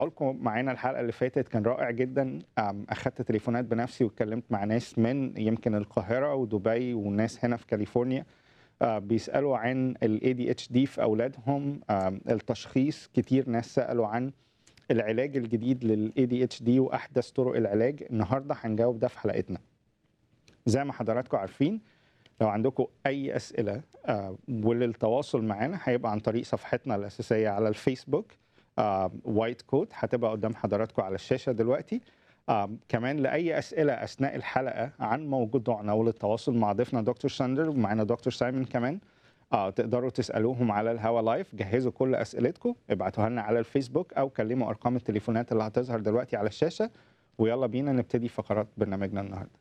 لكم معانا الحلقه اللي فاتت كان رائع جدا أم، اخدت تليفونات بنفسي واتكلمت مع ناس من يمكن القاهره ودبي وناس هنا في كاليفورنيا آه، بيسالوا عن الاي دي اتش دي في اولادهم آم، التشخيص كتير ناس سالوا عن العلاج الجديد للاي دي اتش دي واحدث طرق العلاج النهارده هنجاوب ده في حلقتنا زي ما حضراتكم عارفين لو عندكم اي اسئله آه، وللتواصل معانا هيبقى عن طريق صفحتنا الاساسيه على الفيسبوك وايت كود هتبقى قدام حضراتكم على الشاشه دلوقتي آم، كمان لاي اسئله اثناء الحلقه عن موضوعنا وللتواصل مع ضيفنا دكتور ساندر ومعانا دكتور سايمون كمان آه تقدروا تسالوهم على الهوا لايف جهزوا كل اسئلتكم ابعتوها لنا على الفيسبوك او كلموا ارقام التليفونات اللي هتظهر دلوقتي على الشاشه ويلا بينا نبتدي فقرات برنامجنا النهارده